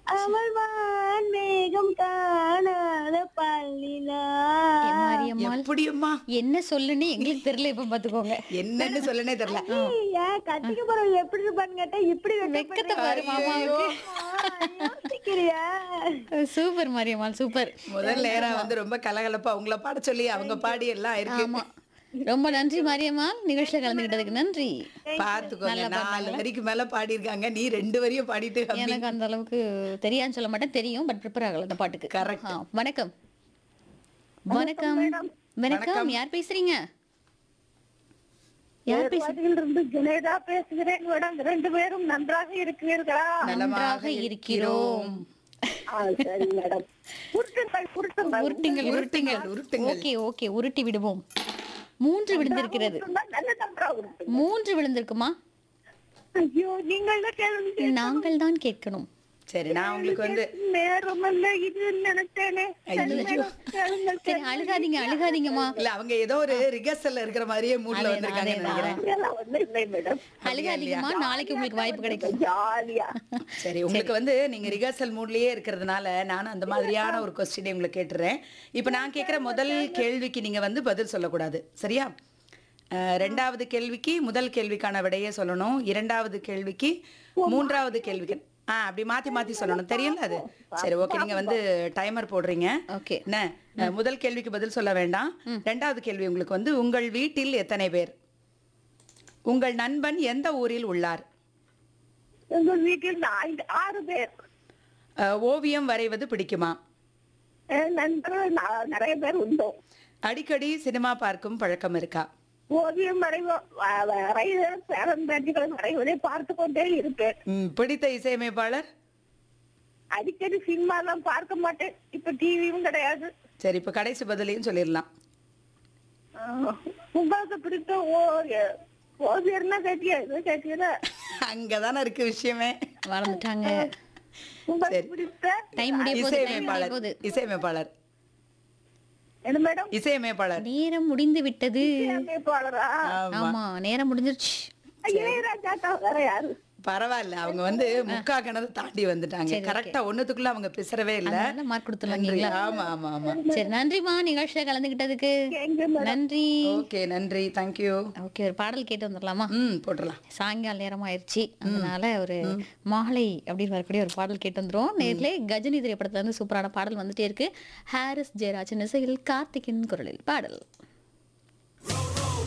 அமர்வான் மேகம் காணாத பள்ளிலா ஏ மாரியம்மாள் எப்படியம்மா என்ன சொல்லுன்னு எங்களுக்கு தெரியல இப்ப பாத்துக்கோங்க என்னன்னு சொல்லனே தெரியல ஏன் கட்டிக்க போறவங்க எப்படி இருப்பான்னு கேட்டா இப்படி வெக்கத்தை பாரு மாமாவுக்கு யோசிக்கிறியா சூப்பர் மாரியம்மாள் சூப்பர் முதல் நேரம் வந்து ரொம்ப கலகலப்பா அவங்கள பாட சொல்லி அவங்க பாடி எல்லாம் இருக்கு ஆமா ரொம்ப நன்றி மாரியம்மாள் நிகழ்ச்சியில கலந்துகிட்டதுக்கு நன்றி பாத்துக்கோங்க நாலு வரிக்கு மேல பாடி இருக்காங்க நீ ரெண்டு வரியும் பாடிட்டு அப்படி- எனக்கு அந்த அளவுக்கு தெரியான்னு சொல்ல மாட்டேன் தெரியும் பட் ப்ரிப்பேர் ஆகல அந்த பாட்டுக்கு Correct. ஆ, வணக்கம் வணக்கம் வணக்கம் யார் பேசுறீங்க யார் பேச இருந்து ஜுனேதா பேசுகிறேன் மேடம் ரெண்டு பேரும் நன்றாக இருக்கிறீர்களா நன்றாக இருக்கிறோம் ஆ, சரி மேடம் உருட்டுங்கள் உருட்டுங்கள் உருட்டுங்கள் உருட்டுங்கள் உருட்டுங்கள், உருட்டுங்கள். ஓகே ஓகே உருட்டி விடுவோம் மூன்று விழுந்திருக்கிறது உருட்டுங்கள், நல்ல நன்றா உருட்டு மூன்று விழுந்திருக்குமா ஐயோ நீங்கள் தான் கேளுங்க நாங்கள் தான் கேட்கணும் சரி நான் உங்களுக்கு வந்து நேரம் அல்ல இது நினைச்சேனே சரி, மேடம், கேளுங்கள், சரி அழுகாதீங்க அழுகாதீங்கம்மா இல்ல அவங்க ஏதோ ஒரு ரிகர்சல்ல இருக்கிற மாதிரியே மூட்ல வந்திருக்காங்கன்னு நினைக்கிறேன் கேளுங்கள். ஒண்ணும் இல்லை மேடம் அழுகாதீங்கம்மா நாளைக்கு உங்களுக்கு வாய்ப்பு கிடைக்கும் ஜாலியா சரி உங்களுக்கு வந்து நீங்க ரிகர்சல் மூட்லயே இருக்கிறதுனால நானும் அந்த மாதிரியான ஒரு கொஸ்டினை உங்களுக்கு கேட்டுறேன் இப்போ நான் கேட்குற முதல் கேள்விக்கு நீங்க வந்து பதில் சொல்லக்கூடாது சரியா அஹ், ரெண்டாவது கேள்விக்கு முதல் கேள்விக்கான விடையே சொல்லணும் இரண்டாவது கேள்விக்கு மூன்றாவது கேள்விக்கு ஆ அப்படி மாத்தி மாத்தி சொல்லணும் தெரியல அது சரி ஓகே நீங்க வந்து டைமர் போடுறீங்க ஓகே என்ன அஹ், முதல் கேள்விக்கு பதில் சொல்ல வேண்டாம் ரெண்டாவது கேள்வி உங்களுக்கு வந்து உங்கள் வீட்டில் எத்தனை பேர் உங்கள் நண்பன் எந்த ஊரில் உள்ளார் எங்க வீட்டில் ஐந்து ஆறு பேர் அஹ், ஓவியம் வரைவது பிடிக்குமா என் நண்பர்கள் ந- நிறைய பேர் உண்டு அடிக்கடி சினிமா பார்க்கும் பழக்கம் இருக்கா ஓவியம் வரைவ வ- வரைகிற பேரம்பேட்டிகளை வரைவதை பார்த்து கொண்டே இருப்பேன் ம், பிடித்த இசையமைப்பாளர் அடிக்கடி சினிமா எல்லாம் பார்க்க மாட்டேன் இப்ப டிவியும் கிடையாது சரி இப்ப கடைசி பதிலையும் சொல்லிடலாம் ஆஹ், உங்களுக்கு பிடித்த ஓ- ஓவியர்னா கேட்டியா இது கேட்டீங்க அங்கதானே இருக்கு விஷயமே வளர்ந்துட்டாங்க உங்களுக்கு பிடித்த டைம் முடிய போகுது டைம் முடிய இசையமைப்பாளர் போகுது இசையமைப்பாளர் என்ன மேடம் இசையமைப்பாளர் நேரம் முடிந்து விட்டது அமைப்பாளரா ஆமா ஆமா நேரம் முடிஞ்சிருச்சு இளையராஜா தான் வேற யாரு பரவாயில்ல அவங்க வந்து முக்கா கிணறு தாண்டி வந்துட்டாங்க கரெக்டா ஒண்ணுத்துக்குள்ள அவங்க பிசறவே இல்ல அதனால மார்க் கொடுத்துருவாங்க நன்றி ஆமா ஆமா ஆமா சரி நன்றிமா நிகழ்ச்சியில கலந்துகிட்டதுக்கு எங்க நன்றி ஓகே நன்றி தேங்க்யூ ஓகே ஒரு பாடல் கேட்டு வந்துடலாமா ம் போட்டுடலாம் சாயங்கால நேரம் ஆயிடுச்சு அதனால ஒரு மாலை அப்படின்னு வரக்கூடிய ஒரு பாடல் கேட்டு வந்துரும் நேர்ல கஜினி திரைப்படத்துல இருந்து சூப்பரான பாடல் வந்துட்டே இருக்கு ஹாரிஸ் ஜெயராஜன் இசையில் கார்த்திகின் குரலில் பாடல்